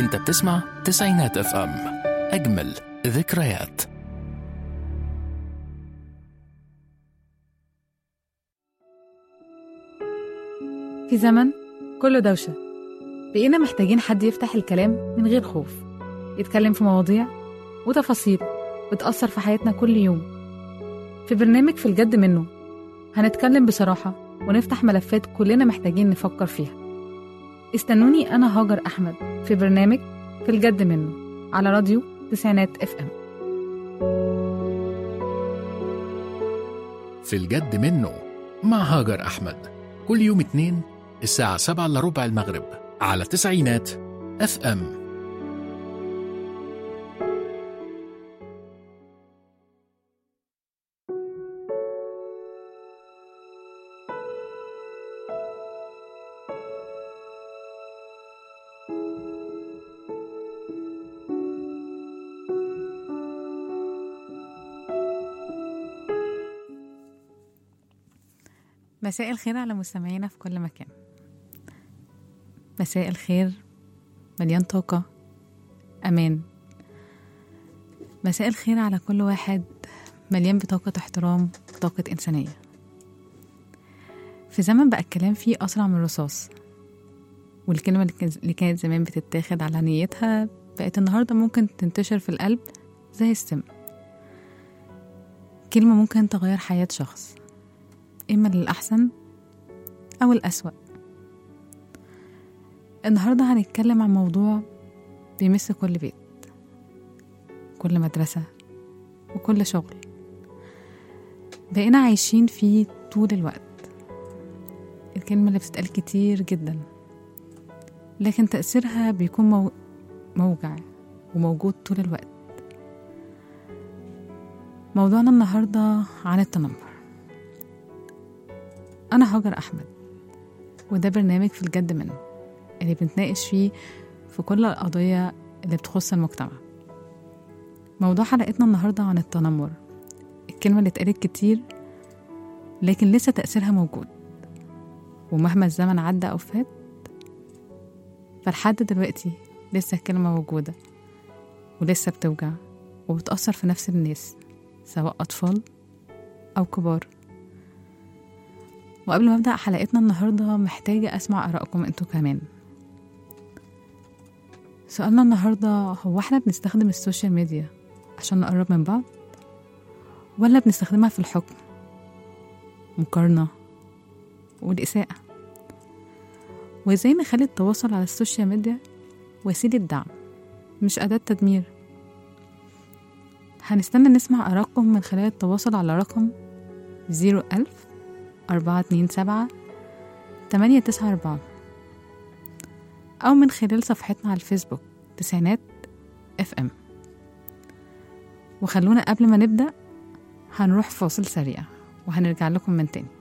انت بتسمع تسعينات اف ام اجمل ذكريات في زمن كله دوشة بقينا محتاجين حد يفتح الكلام من غير خوف يتكلم في مواضيع وتفاصيل بتأثر في حياتنا كل يوم في برنامج في الجد منه هنتكلم بصراحة ونفتح ملفات كلنا محتاجين نفكر فيها استنوني أنا هاجر أحمد في برنامج في الجد منه على راديو تسعينات اف ام في الجد منه مع هاجر أحمد كل يوم اتنين الساعة سبعة إلا ربع المغرب على تسعينات اف ام مساء الخير على مستمعينا في كل مكان مساء الخير مليان طاقة أمان مساء الخير على كل واحد مليان بطاقة احترام وطاقة إنسانية في زمن بقى الكلام فيه أسرع من الرصاص والكلمة اللي كان- اللي كانت زمان بتتاخد على نيتها بقت النهاردة ممكن تنتشر في القلب زي السم كلمة ممكن تغير حياة شخص إما للأحسن أو الأسوأ النهاردة هنتكلم عن موضوع بيمس كل بيت كل مدرسة وكل شغل بقينا عايشين فيه طول الوقت الكلمة اللي بتتقال كتير جدا لكن تأثيرها بيكون مو... موجع وموجود طول الوقت موضوعنا النهاردة عن التنمر أنا هاجر أحمد وده برنامج في الجد منه اللي بنتناقش فيه في كل القضايا اللي بتخص المجتمع موضوع حلقتنا النهاردة عن التنمر الكلمة اللي اتقالت كتير لكن لسه تأثيرها موجود ومهما الزمن عدى أو فات فلحد دلوقتي لسه الكلمة موجودة ولسه بتوجع وبتأثر في نفس الناس سواء أطفال أو كبار وقبل ما ابدا حلقتنا النهارده محتاجه اسمع ارائكم انتوا كمان سؤالنا النهارده هو احنا بنستخدم السوشيال ميديا عشان نقرب من بعض ولا بنستخدمها في الحكم مقارنه والاساءه وازاي نخلي التواصل على السوشيال ميديا وسيله دعم مش اداه تدمير هنستنى نسمع ارائكم من خلال التواصل على رقم زيرو ألف أربعة اتنين سبعة تمانية تسعة أربعة أو من خلال صفحتنا على الفيسبوك تسعينات اف ام وخلونا قبل ما نبدأ هنروح فاصل سريع وهنرجع لكم من تاني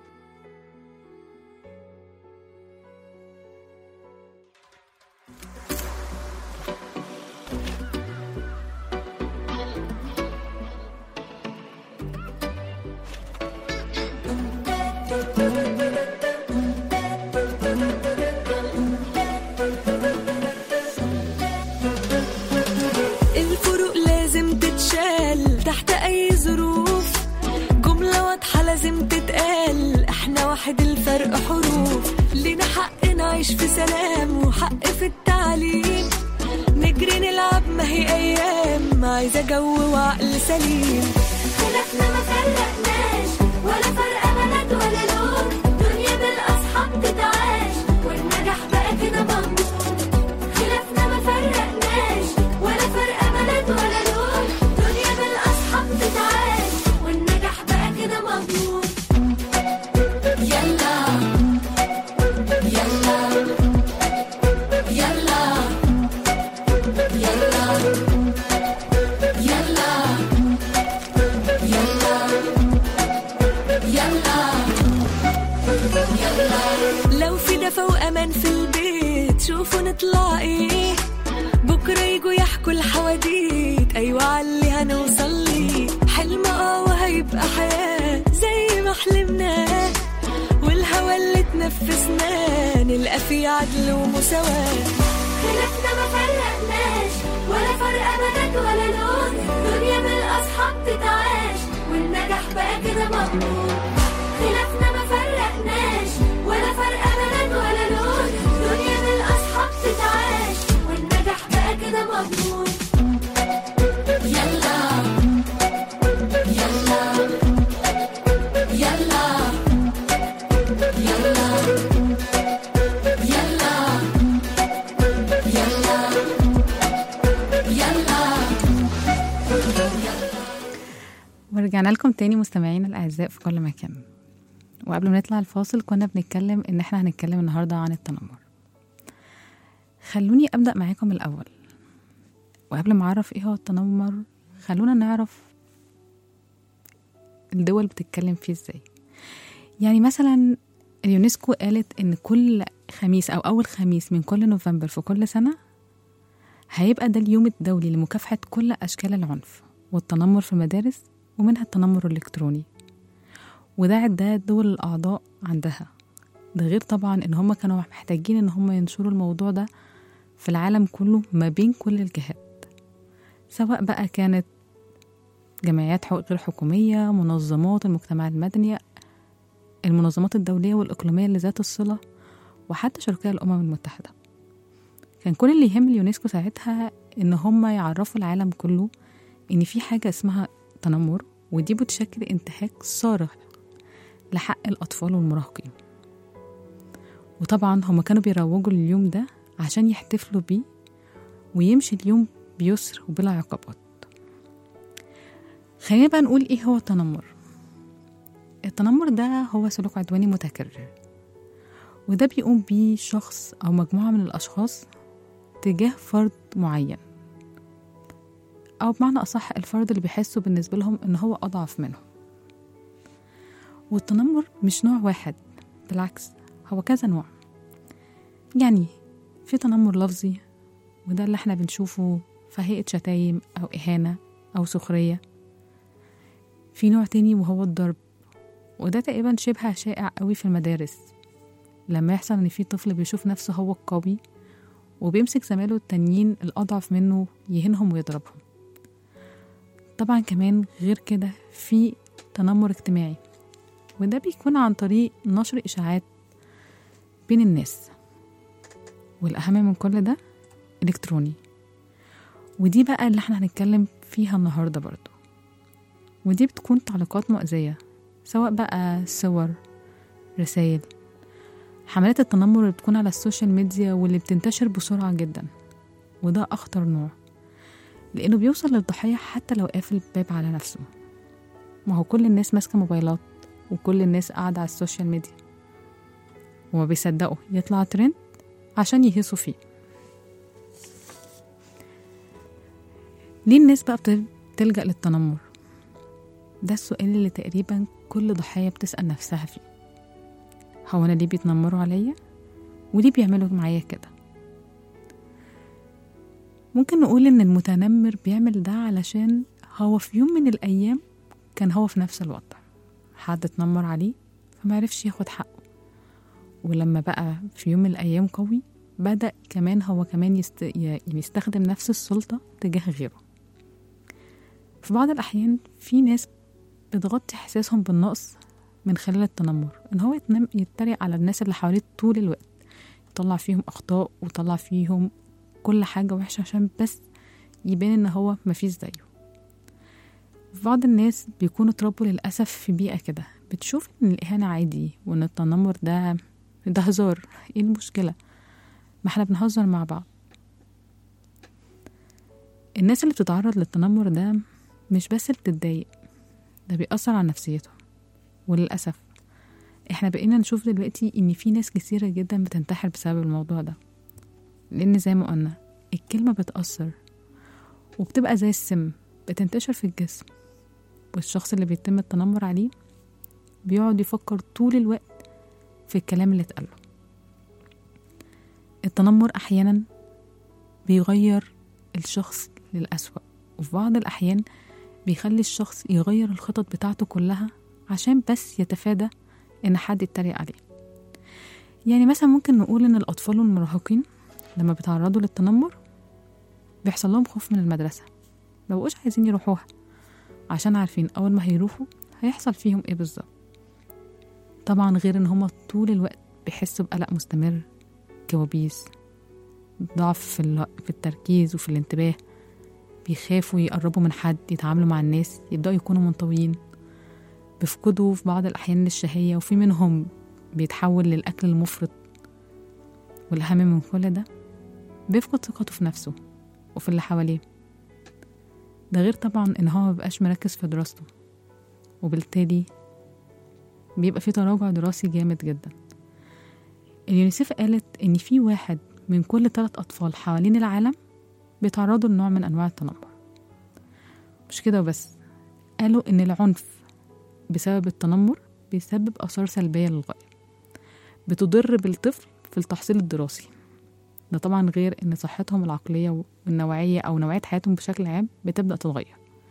الفروق لازم تتشال تحت اي ظروف جملة واضحة لازم تتقال احنا واحد الفرق حروف لينا حق نعيش في سلام وحق في التعليم نجري نلعب ما هي ايام عايزة جو وعقل سليم خلافنا ما فرقناش ولا فرق بلد ولا لون دنيا بالاصحاب تتعاش والنجاح بقى كده مضمون خلافنا ما فرقناش ولا فرق بلد ولا لون دنيا بالاصحاب تتعاش والنجاح بقى كده مضمون يلا يلا يلا يلا يلا يلا لو في دفى وامان في البيت شوفوا نطلع ايه بكره يجوا يحكوا الحواديت ايوه علي هنوصل ليه حلم اه وهيبقى حياه زي ما حلمناه والهوى اللي تنفسناه نلقى فيه عدل ومساواه خلافنا ما فرقناش ولا فرق بلد ولا لون دنيا بالاصحاب تتعاش والنجاح بقى كده مضمون خلافنا ما فرقناش ولا فرق بلد ولا لون دنيا بالاصحاب تتعاش والنجاح بقى كده مضمون يلا يلا يلا يلا يلا يلا يلا ورجعنا لكم تاني مستمعينا الأعزاء في كل مكان وقبل ما نطلع الفاصل كنا بنتكلم إن إحنا هنتكلم النهاردة عن التنمر خلوني أبدأ معاكم الأول وقبل ما أعرف إيه هو التنمر خلونا نعرف الدول بتتكلم فيه إزاي يعني مثلا اليونسكو قالت إن كل خميس أو أول خميس من كل نوفمبر في كل سنة هيبقى ده اليوم الدولي لمكافحة كل أشكال العنف والتنمر في المدارس ومنها التنمر الإلكتروني وده عدها الدول الأعضاء عندها ده غير طبعا إن هم كانوا محتاجين إن هم ينشروا الموضوع ده في العالم كله ما بين كل الجهات سواء بقى كانت جمعيات حقوق غير حكومية منظمات المجتمع المدني المنظمات الدولية والإقليمية اللي ذات الصلة وحتى شركاء الأمم المتحدة كان كل اللي يهم اليونسكو ساعتها إن هم يعرفوا العالم كله إن في حاجة اسمها تنمر ودي بتشكل انتهاك صارخ لحق الأطفال والمراهقين وطبعا هما كانوا بيروجوا لليوم ده عشان يحتفلوا بيه ويمشي اليوم بيسر وبلا عقبات خلينا بقى نقول ايه هو التنمر التنمر ده هو سلوك عدواني متكرر وده بيقوم بيه شخص أو مجموعة من الأشخاص تجاه فرد معين أو بمعنى أصح الفرد اللي بيحسوا بالنسبة لهم إن هو أضعف منهم والتنمر مش نوع واحد بالعكس هو كذا نوع يعني في تنمر لفظي وده اللي احنا بنشوفه في هيئة شتايم أو إهانة أو سخرية في نوع تاني وهو الضرب وده تقريبا شبه شائع قوي في المدارس لما يحصل ان في طفل بيشوف نفسه هو القوي وبيمسك زمايله التانيين الأضعف منه يهينهم ويضربهم طبعا كمان غير كده في تنمر اجتماعي وده بيكون عن طريق نشر إشاعات بين الناس والأهم من كل ده إلكتروني ودي بقى اللي احنا هنتكلم فيها النهاردة برضو ودي بتكون تعليقات مؤذية سواء بقى صور رسائل حملات التنمر اللي بتكون على السوشيال ميديا واللي بتنتشر بسرعة جدا وده أخطر نوع لأنه بيوصل للضحية حتى لو قافل الباب على نفسه ما هو كل الناس ماسكة موبايلات وكل الناس قاعدة على السوشيال ميديا وما بيصدقوا يطلع ترند عشان يهيصوا فيه ليه الناس بقى بت- بتلجأ للتنمر ده السؤال اللي تقريبا كل ضحية بتسأل نفسها فيه هو أنا ليه بيتنمروا عليا وليه بيعملوا معايا كده ممكن نقول إن المتنمر بيعمل ده علشان هو في يوم من الأيام كان هو في نفس الوضع حد اتنمر عليه فمعرفش ياخد حقه ولما بقى في يوم من الأيام قوي بدأ كمان هو كمان يست... ي- يعني يستخدم نفس السلطة تجاه غيره في بعض الأحيان في ناس بتغطي إحساسهم بالنقص من خلال التنمر إن هو يتنم... يتريق على الناس اللي حواليه طول الوقت يطلع فيهم أخطاء ويطلع فيهم كل حاجة وحشة عشان بس يبان إن هو مفيش زيه في بعض الناس بيكونوا اتربوا للأسف في بيئة كده بتشوف إن الإهانة عادي وإن التنمر ده ده هزار إيه المشكلة ما احنا بنهزر مع بعض الناس اللي بتتعرض للتنمر ده مش بس اللي بتتضايق ده بيأثر على نفسيتهم وللأسف احنا بقينا نشوف دلوقتي ان في ناس كثيرة جدا بتنتحر بسبب الموضوع ده لان زي ما قلنا الكلمة بتأثر وبتبقى زي السم بتنتشر في الجسم والشخص اللي بيتم التنمر عليه بيقعد يفكر طول الوقت في الكلام اللي اتقاله التنمر أحيانا بيغير الشخص للأسوأ وفي بعض الأحيان بيخلي الشخص يغير الخطط بتاعته كلها عشان بس يتفادى إن حد يتريق عليه يعني مثلا ممكن نقول إن الأطفال والمراهقين لما بيتعرضوا للتنمر بيحصل لهم خوف من المدرسة مبقوش عايزين يروحوها عشان عارفين أول ما هيروحوا هيحصل فيهم إيه بالظبط طبعا غير إن هما طول الوقت بيحسوا بقلق مستمر كوابيس ضعف في, ال- في التركيز وفي الانتباه بيخافوا يقربوا من حد يتعاملوا مع الناس يبدأوا يكونوا منطويين بيفقدوا في بعض الأحيان للشهية وفي منهم بيتحول للأكل المفرط والأهم من كل ده بيفقد ثقته في نفسه وفي اللي حواليه ده غير طبعا إن هو مبقاش مركز في دراسته وبالتالي بيبقى في تراجع دراسي جامد جدا اليونيسيف قالت إن في واحد من كل ثلاث أطفال حوالين العالم بيتعرضوا لنوع من أنواع التنمر مش كده وبس قالوا إن العنف بسبب التنمر بيسبب آثار سلبية للغاية بتضر بالطفل في التحصيل الدراسي ده طبعا غير إن صحتهم العقلية والنوعية أو نوعية حياتهم بشكل عام بتبدأ تتغير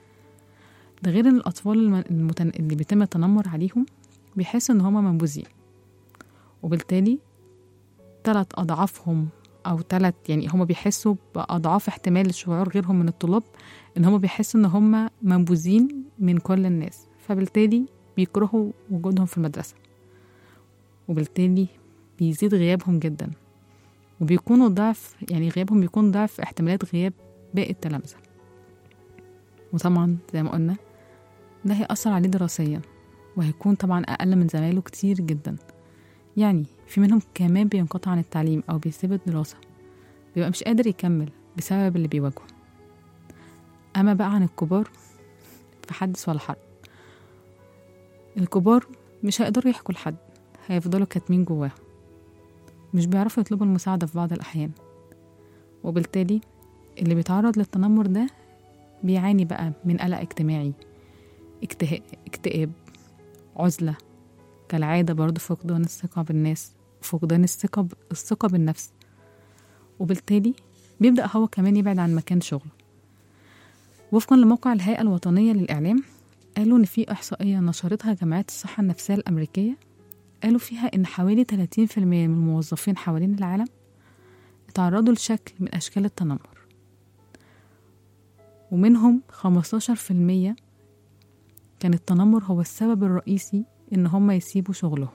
ده غير إن الأطفال الم- المتن... اللي بيتم التنمر عليهم بيحسوا إن هما منبوذين وبالتالي تلات أضعافهم أو تلات يعني هما بيحسوا بأضعاف احتمال شعور غيرهم من الطلاب إن هما بيحسوا إن هما منبوذين من كل الناس فبالتالي بيكرهوا وجودهم في المدرسة وبالتالي بيزيد غيابهم جدا وبيكونوا ضعف يعني غيابهم بيكون ضعف احتمالات غياب باقي التلامذة وطبعا زي ما قلنا ده هيأثر عليه دراسيا وهيكون طبعا أقل من زمايله كتير جدا يعني في منهم كمان بينقطع عن التعليم أو بيسيب الدراسة بيبقى مش قادر يكمل بسبب اللي بيواجهه أما بقى عن الكبار فحدث ولا حرج الكبار مش هيقدروا يحكوا لحد هيفضلوا كاتمين جواهم مش بيعرفوا يطلبوا المساعدة في بعض الأحيان وبالتالي اللي بيتعرض للتنمر ده بيعاني بقى من قلق اجتماعي اكته- اكتئاب عزلة كالعادة برضه فقدان الثقة بالناس فقدان الثقة ب- الثقة بالنفس وبالتالي بيبدأ هو كمان يبعد عن مكان شغله وفقا لموقع الهيئة الوطنية للإعلام قالوا إن في إحصائية نشرتها جمعية الصحة النفسية الأمريكية قالوا فيها إن حوالي 30% من الموظفين حوالين العالم تعرضوا لشكل من أشكال التنمر ومنهم 15% كان التنمر هو السبب الرئيسي إن هم يسيبوا شغلهم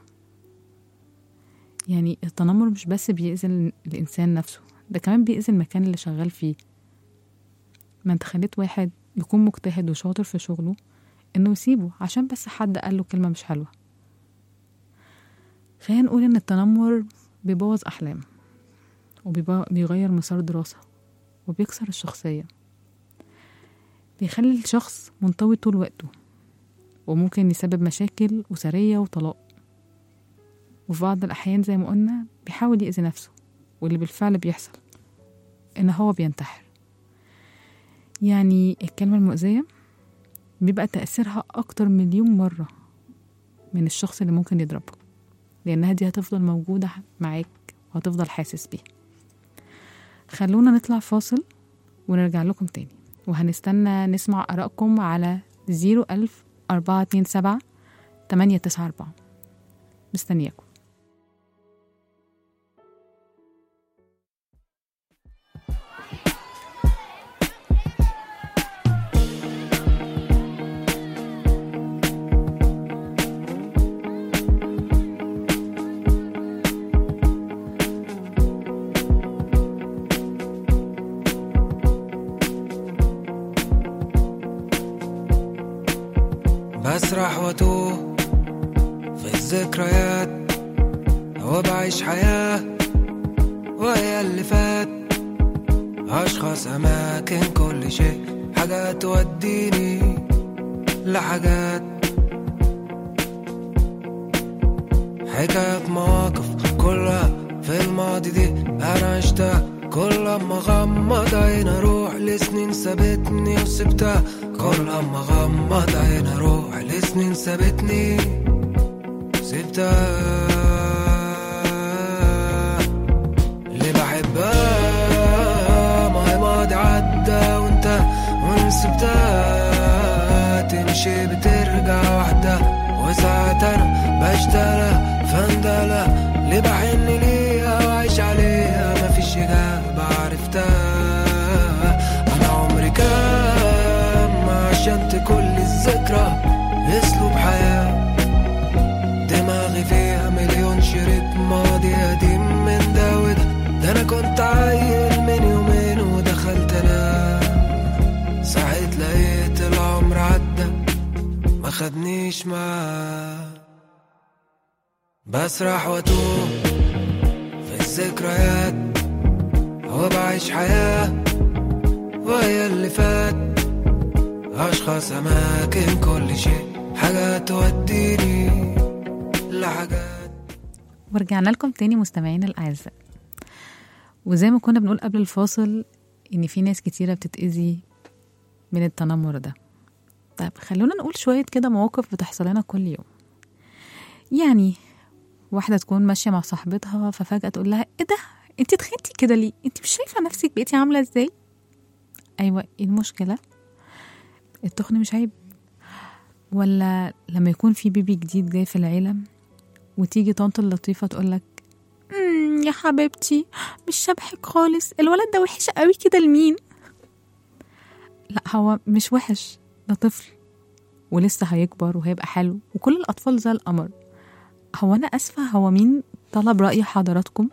يعني التنمر مش بس بيأذي ال- الإنسان نفسه ده كمان بيأذي المكان اللي شغال فيه ما انت خليت واحد يكون مجتهد وشاطر في شغله إنه يسيبه عشان بس حد قال له كلمة مش حلوة خلينا نقول إن التنمر بيبوظ أحلام وبيغير مسار دراسة وبيكسر الشخصية بيخلي الشخص منطوي طول وقته وممكن يسبب مشاكل أسرية وطلاق وفي بعض الأحيان زي ما قلنا بيحاول يأذي نفسه واللي بالفعل بيحصل إن هو بينتحر يعني الكلمة المؤذية بيبقى تأثيرها أكتر مليون مرة من الشخص اللي ممكن يضربه لأنها دي هتفضل موجودة معاك وهتفضل حاسس بيها خلونا نطلع فاصل ونرجع لكم تاني وهنستنى نسمع آرائكم على زيرو ألف أربعة اتنين سبعة تمانية تسعة أربعة مستنياكم بسرح واتوه في الذكريات وبعيش حياة وهي اللي فات أشخاص أماكن كل شيء حاجات توديني لحاجات حكايات مواقف كلها في الماضي دي أنا عشتها كل ما غمض عين أروح لسنين سابتني وسبتها كل ما غمض عين أروح لسنين سابتني سبتها اللي بحبها ما هي ماضي عدى وانت وان سبتها تمشي بترجع وحدها وساعات انا بشترى فندلة اللي بحن ليها وعيش عليها مفيش إجابة فكرة اسلوب حياة دماغي فيها مليون شريط ماضي قديم من ده وده ده انا كنت عيل من يومين ودخلت انام صحيت لقيت العمر عدى ما خدنيش معاه بسرح واتوه في الذكريات وبعيش حياة وهي اللي فات أشخاص أماكن كل شيء حاجات توديني لحاجات ورجعنا لكم تاني مستمعين الأعزاء وزي ما كنا بنقول قبل الفاصل إن في ناس كتيرة بتتأذي من التنمر ده طيب خلونا نقول شوية كده مواقف بتحصل لنا كل يوم يعني واحدة تكون ماشية مع صاحبتها ففجأة تقول لها ايه ده انت تخنتي كده ليه انت مش شايفة نفسك بقيتي عاملة ازاي ايوه ايه المشكلة التخن مش عيب ولا لما يكون في بيبي جديد جاي في العيلة وتيجي طنط اللطيفة تقولك "مم، يا حبيبتي مش شبهك خالص الولد ده وحش قوي كده لمين لا هو مش وحش ده طفل ولسه هيكبر وهيبقى حلو وكل الأطفال زي القمر هو أنا أسفة هو مين طلب رأي حضراتكم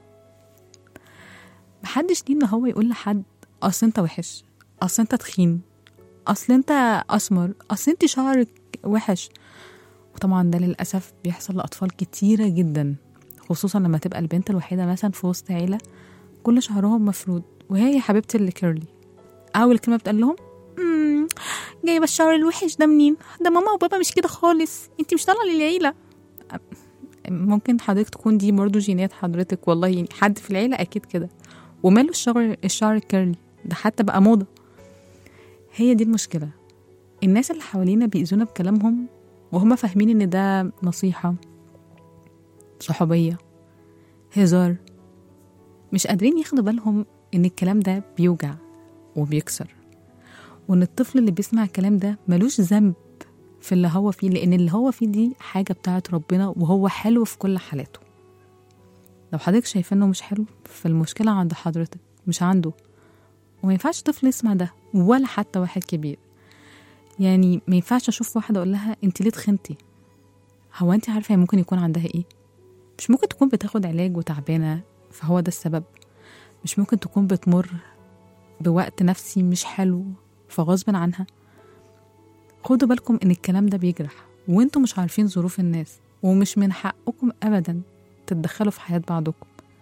محدش ليه إن هو يقول لحد أصل أنت وحش أصل أنت تخين أصل أنت أسمر أصل أنت شعرك وحش وطبعا ده للأسف بيحصل لأطفال كتيرة جدا خصوصا لما تبقى البنت الوحيدة مثلا في وسط عيلة كل شعرهم مفرود وهي يا حبيبتي اللي كيرلي أول كلمة بتقال لهم "مم، جايبة الشعر الوحش ده منين ده ماما وبابا مش كده خالص انتي مش طالعة للعيلة ممكن حضرتك تكون دي برضو جينات حضرتك والله يعني حد في العيلة أكيد كده وماله الشعر الشعر الكيرلي ده حتى بقى موضة هي دي المشكلة الناس اللي حوالينا بيأذونا بكلامهم وهم فاهمين إن ده نصيحة صحوبية هزار مش قادرين ياخدوا بالهم إن الكلام ده بيوجع وبيكسر وإن الطفل اللي بيسمع الكلام ده ملوش ذنب في اللي هو فيه لأن اللي هو فيه دي حاجة بتاعت ربنا وهو حلو في كل حالاته لو حضرتك شايفة إنه مش حلو فالمشكلة عند حضرتك مش عنده وما ينفعش طفل يسمع ده ولا حتى واحد كبير يعني ما ينفعش اشوف واحده اقول لها انت ليه تخنتي هو انت عارفه هي ممكن يكون عندها ايه مش ممكن تكون بتاخد علاج وتعبانه فهو ده السبب مش ممكن تكون بتمر بوقت نفسي مش حلو فغصب عنها خدوا بالكم ان الكلام ده بيجرح وانتم مش عارفين ظروف الناس ومش من حقكم ابدا تتدخلوا في حياه بعضكم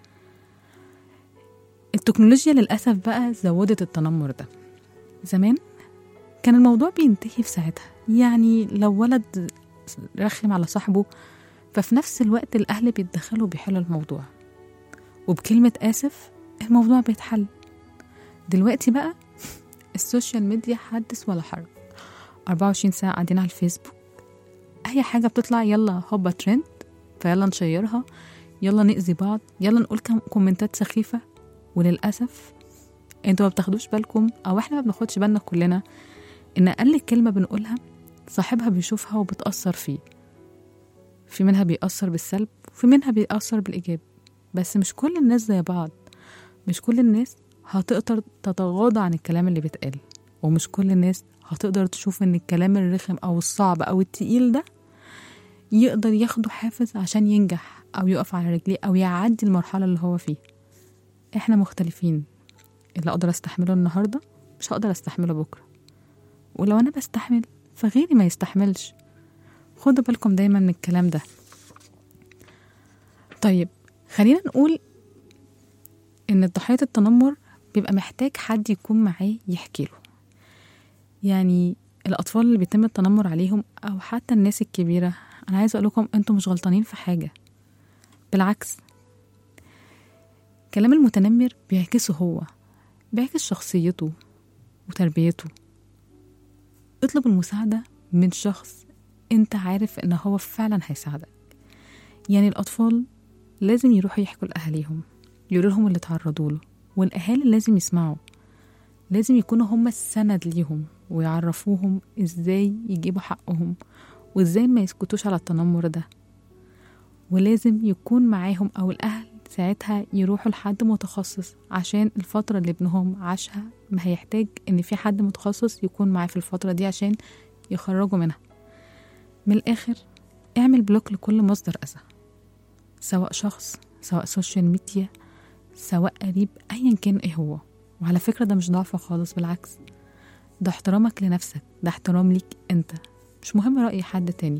التكنولوجيا للأسف بقى زودت التنمر ده زمان كان الموضوع بينتهي في ساعتها يعني لو ولد رخم على صاحبه ففي نفس الوقت الأهل بيتدخلوا بيحلوا الموضوع وبكلمة آسف الموضوع بيتحل دلوقتي بقى السوشيال ميديا حدث ولا حرج 24 ساعة قاعدين على الفيسبوك أي حاجة بتطلع يلا هوبا ترند فيلا نشيرها يلا نأذي بعض يلا نقول كم كومنتات سخيفة وللأسف انتوا ما بتاخدوش بالكم أو احنا ما بناخدش بالنا كلنا إن أقل كلمة بنقولها صاحبها بيشوفها وبتأثر فيه في منها بيأثر بالسلب وفي منها بيأثر بالإيجاب بس مش كل الناس زي بعض مش كل الناس هتقدر تتغاضى عن الكلام اللي بيتقال ومش كل الناس هتقدر تشوف ان الكلام الرخم او الصعب او التقيل ده يقدر ياخده حافز عشان ينجح او يقف على رجليه او يعدي المرحلة اللي هو فيه احنا مختلفين اللي اقدر استحمله النهاردة مش هقدر استحمله بكرة ولو انا بستحمل فغيري ما يستحملش خدوا بالكم دايما من الكلام ده طيب خلينا نقول ان ضحية التنمر بيبقى محتاج حد يكون معاه يحكي له يعني الأطفال اللي بيتم التنمر عليهم أو حتى الناس الكبيرة أنا عايزة أقول لكم أنتم مش غلطانين في حاجة بالعكس كلام المتنمر بيعكسه هو بيعكس شخصيته وتربيته اطلب المساعدة من شخص انت عارف ان هو فعلا هيساعدك يعني الأطفال لازم يروحوا يحكوا لأهاليهم يقولوا لهم اللي تعرضوا له والأهالي لازم يسمعوا لازم يكونوا هم السند ليهم ويعرفوهم ازاي يجيبوا حقهم وازاي ما يسكتوش على التنمر ده ولازم يكون معاهم او الاهل ساعتها يروحوا لحد متخصص عشان الفترة اللي ابنهم عاشها ما هيحتاج ان في حد متخصص يكون معاه في الفترة دي عشان يخرجوا منها من الآخر اعمل بلوك لكل مصدر أذى سواء شخص سواء سوشيال ميديا سواء قريب أيا كان إيه هو وعلى فكرة ده مش ضعف خالص بالعكس ده احترامك لنفسك ده احترام ليك انت مش مهم رأي حد تاني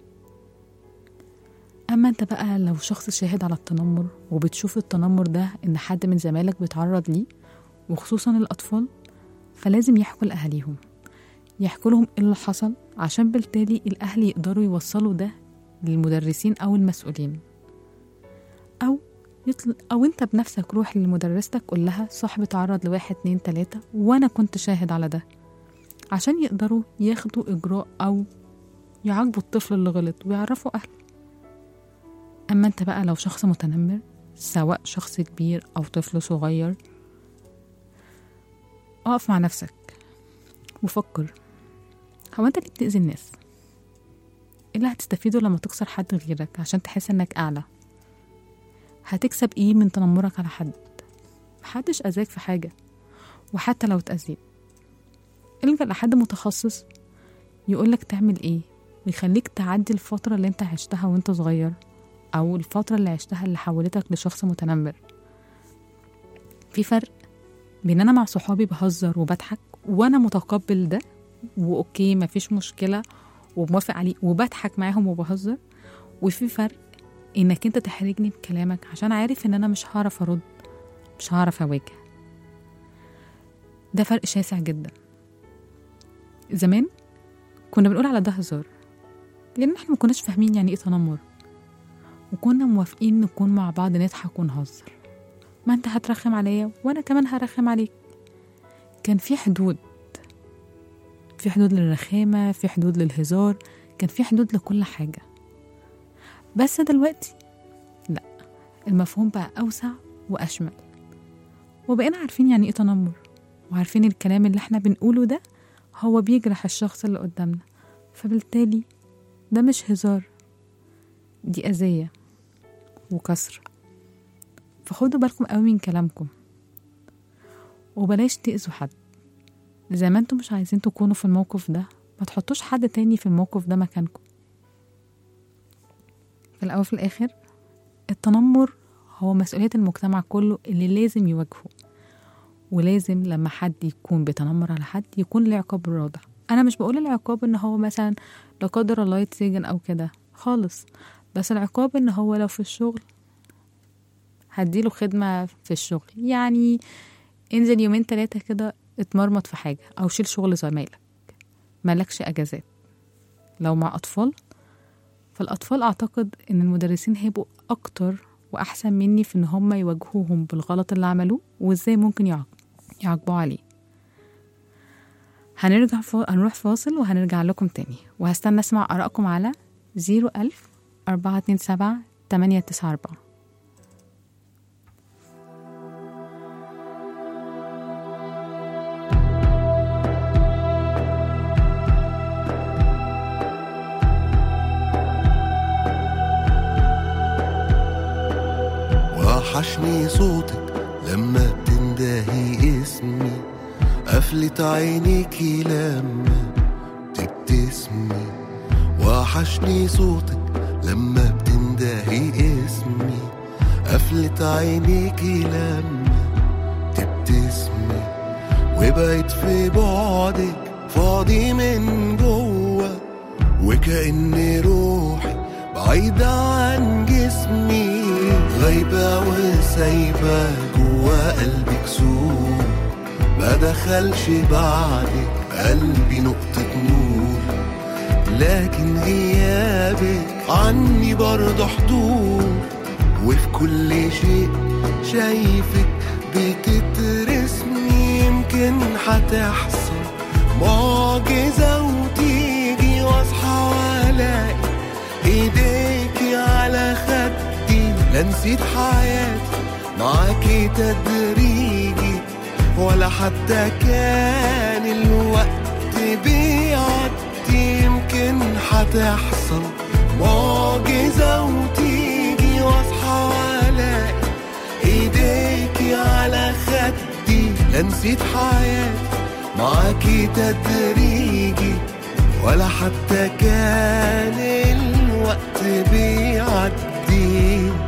أما أنت بقى لو شخص شاهد على التنمر وبتشوف التنمر ده إن حد من زمايلك بيتعرض ليه وخصوصا الأطفال فلازم يحكوا لأهاليهم يحكوا لهم إيه اللي حصل عشان بالتالي الأهل يقدروا يوصلوا ده للمدرسين أو المسؤولين أو يطل... أو أنت بنفسك روح لمدرستك قول لها صاحبي اتعرض لواحد اتنين تلاتة وأنا كنت شاهد على ده عشان يقدروا ياخدوا إجراء أو يعاقبوا الطفل اللي غلط ويعرفوا أهله أما أنت بقى لو شخص متنمر سواء شخص كبير أو طفل صغير اقف مع نفسك وفكر هو أنت ليه بتأذي الناس؟ إيه اللي هتستفيده لما تكسر حد غيرك عشان تحس إنك أعلى؟ هتكسب إيه من تنمرك على حد؟ محدش أذاك في حاجة وحتى لو اتأذيت الجأ لحد متخصص يقولك تعمل إيه ويخليك تعدي الفترة اللي انت عشتها وانت صغير أو الفترة اللي عشتها اللي حولتك لشخص متنمر في فرق بين أنا مع صحابي بهزر وبضحك وأنا متقبل ده وأوكي مفيش مشكلة وموافق عليه وبضحك معاهم وبهزر وفي فرق إنك أنت تحرجني بكلامك عشان عارف إن أنا مش هعرف أرد مش هعرف أواجه ده فرق شاسع جدا زمان كنا بنقول على ده هزار لأن احنا مكناش فاهمين يعني ايه تنمر وكنا موافقين نكون مع بعض نضحك ونهزر ما انت هترخم عليا وانا كمان هرخم عليك كان في حدود في حدود للرخامة في حدود للهزار كان في حدود لكل حاجة بس دلوقتي لا المفهوم بقى أوسع وأشمل وبقينا عارفين يعني ايه تنمر وعارفين الكلام اللي احنا بنقوله ده هو بيجرح الشخص اللي قدامنا فبالتالي ده مش هزار دي أذية وكسر فخدوا بالكم قوي من كلامكم وبلاش تأذوا حد زي ما انتم مش عايزين تكونوا في الموقف ده ما تحطوش حد تاني في الموقف ده مكانكم في الأول وفي الآخر التنمر هو مسؤولية المجتمع كله اللي لازم يواجهه ولازم لما حد يكون بيتنمر على حد يكون له عقاب رادع انا مش بقول العقاب ان هو مثلا لا قدر الله يتسجن او كده خالص بس العقاب ان هو لو في الشغل هديله خدمة في الشغل يعني انزل يومين تلاتة كده اتمرمط في حاجة او شيل شغل زمايلك ملكش اجازات لو مع اطفال فالاطفال اعتقد ان المدرسين هيبقوا اكتر واحسن مني في ان هم يواجهوهم بالغلط اللي عملوه وازاي ممكن يعاقبوا يعاقبوا عليه هنرجع فا... هنروح فاصل وهنرجع لكم تاني وهستنى اسمع ارائكم على 01000 427 894 وحشني صوتك لما بتندهي اسمي قفلت عينيكي لما تبتسمي وحشني صوتك لما بتندهي اسمي قفلت عينيكي لما تبتسمي وبقيت في بعدك فاضي من جوه وكأن روحي بعيدة عن جسمي غايبة وسايبة جوا قلبي كسور ما دخلش بعدك قلبي نقطة نور لكن غيابك عني برضه حضور وفي كل شيء شايفك بتترسمي يمكن هتحصل معجزة وتيجي واصحى والاقي ايديكي على خدي لا نسيت حياتي معاكي تدريجي ولا حتى كان الوقت بيعدي يمكن هتحصل معجزة وتيجي واصحى والاقي ايديكي على خدي لا نسيت حياتي معاكي تدريجي ولا حتى كان الوقت بيعدي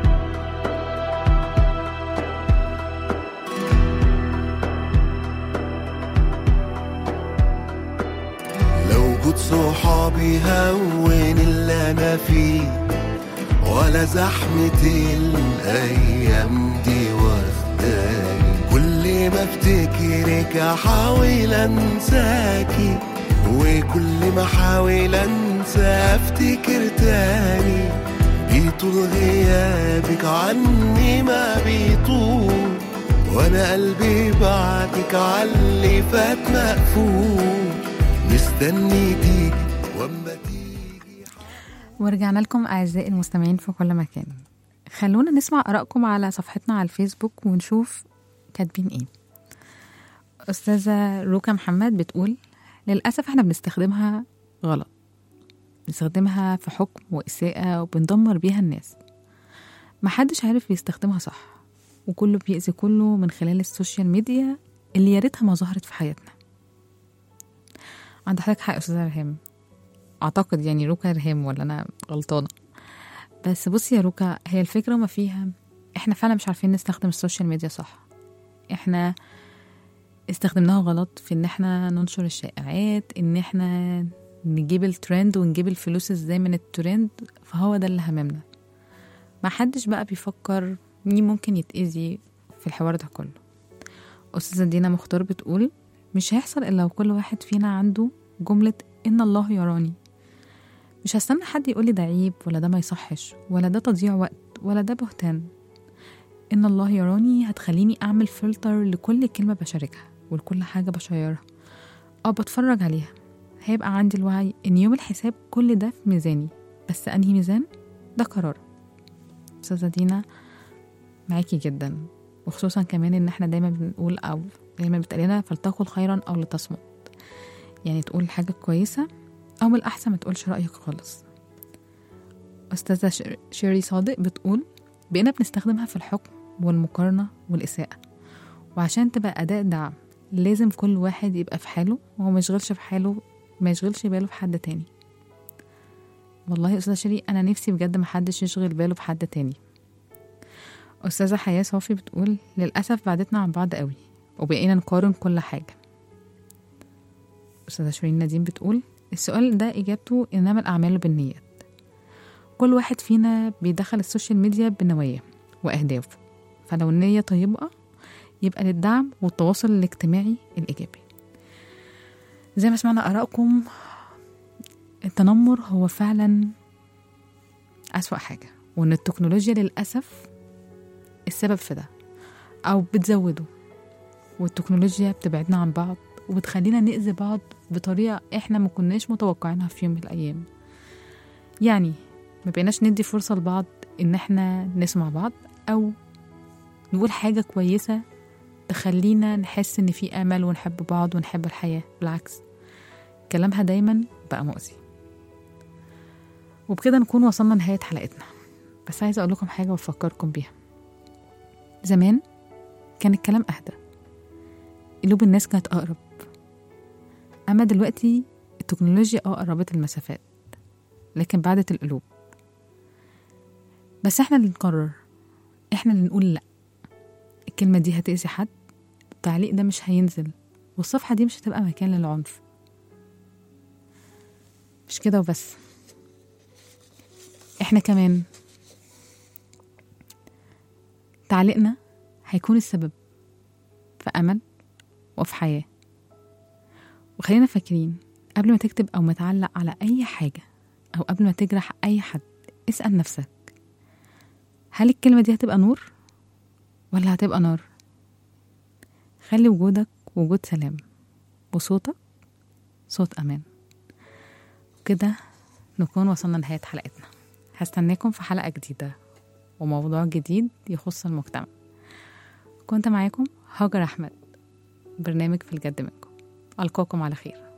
لو وجود صحابي هون اللي انا فيه ولا زحمة الأيام دي واخداني كل ما افتكرك احاول انساكي وكل ما احاول انسى افتكر تاني بيطول غيابك عني ما بيطول وانا قلبي بعدك عاللي فات مقفول مستني تيجي واما تيجي ورجعنا لكم أعزائي المستمعين في كل مكان خلونا نسمع آرائكم على صفحتنا على الفيسبوك ونشوف كاتبين إيه أستاذة روكا محمد بتقول للأسف إحنا بنستخدمها غلط بنستخدمها في حكم وإساءة وبندمر بيها الناس محدش عارف يستخدمها صح وكله بيأذي كله من خلال السوشيال ميديا اللي يا ريتها ما ظهرت في حياتنا عند حضرتك حق يا أستاذة ريهام اعتقد يعني روكا ريهام ولا انا غلطانه بس بصي يا روكا هي الفكره ما فيها احنا فعلا مش عارفين نستخدم السوشيال ميديا صح احنا استخدمناها غلط في ان احنا ننشر الشائعات ان احنا نجيب الترند ونجيب الفلوس ازاي من الترند فهو ده اللي هممنا ما حدش بقى بيفكر مين ممكن يتأذي في الحوار ده كله أستاذة دينا مختار بتقول مش هيحصل إلا لو كل واحد فينا عنده جملة إن الله يراني مش هستنى حد يقولي ده عيب ولا ده ما يصحش ولا ده تضييع وقت ولا ده بهتان إن الله يراني هتخليني أعمل فلتر لكل كلمة بشاركها ولكل حاجة بشيرها أو بتفرج عليها هيبقى عندي الوعي إن يوم الحساب كل ده في ميزاني بس أنهي ميزان ده قرار أستاذة دينا معاكي جدا وخصوصا كمان إن احنا دايما بنقول أو دايما بتقالنا فلتقل خيرا أو لتصمت يعني تقول حاجة كويسة أو من الأحسن ما تقولش رأيك خالص أستاذة شير- شيري صادق بتقول بقينا بنستخدمها في الحكم والمقارنة والإساءة وعشان تبقى أداة دعم لازم كل واحد يبقى في حاله وهو ما يشغلش في حاله ما يشغلش باله في حد تاني والله يا أستاذة شيري أنا نفسي بجد محدش يشغل باله بحد تاني أستاذة حياة صافي بتقول للأسف بعدتنا عن بعض قوي وبقينا نقارن كل حاجة أستاذة شيرين نديم بتقول السؤال ده إجابته إنما الأعمال بالنيات كل واحد فينا بيدخل السوشيال ميديا بنوايا وأهداف فلو النية طيبة يبقى للدعم والتواصل الاجتماعي الإيجابي زي ما سمعنا آرائكم التنمر هو فعلا أسوأ حاجة وإن التكنولوجيا للأسف السبب في ده أو بتزوده والتكنولوجيا بتبعدنا عن بعض وبتخلينا نأذي بعض بطريقة احنا ما كناش متوقعينها في يوم من الأيام يعني ما بقيناش ندي فرصة لبعض إن احنا نسمع بعض أو نقول حاجة كويسة تخلينا نحس إن في أمل ونحب بعض ونحب الحياة بالعكس كلامها دايما بقى مؤذي وبكده نكون وصلنا لنهاية حلقتنا بس عايزة أقول لكم حاجة وأفكركم بيها زمان كان الكلام أهدى قلوب الناس كانت أقرب أما دلوقتي التكنولوجيا اه قربت المسافات لكن بعدت القلوب بس احنا اللي نقرر احنا اللي نقول لأ الكلمة دي هتأذي حد التعليق ده مش هينزل والصفحة دي مش هتبقى مكان للعنف مش كده وبس احنا كمان تعليقنا هيكون السبب في أمل وفي حياة وخلينا فاكرين قبل ما تكتب أو ما تعلق على أي حاجة أو قبل ما تجرح أي حد اسأل نفسك هل الكلمة دي هتبقى نور ولا هتبقى نار خلي وجودك وجود سلام وصوتك صوت أمان وكده نكون وصلنا لنهاية حلقتنا هستناكم في حلقة جديدة وموضوع جديد يخص المجتمع كنت معاكم هاجر أحمد برنامج في الجد منكم ألقاكم على خير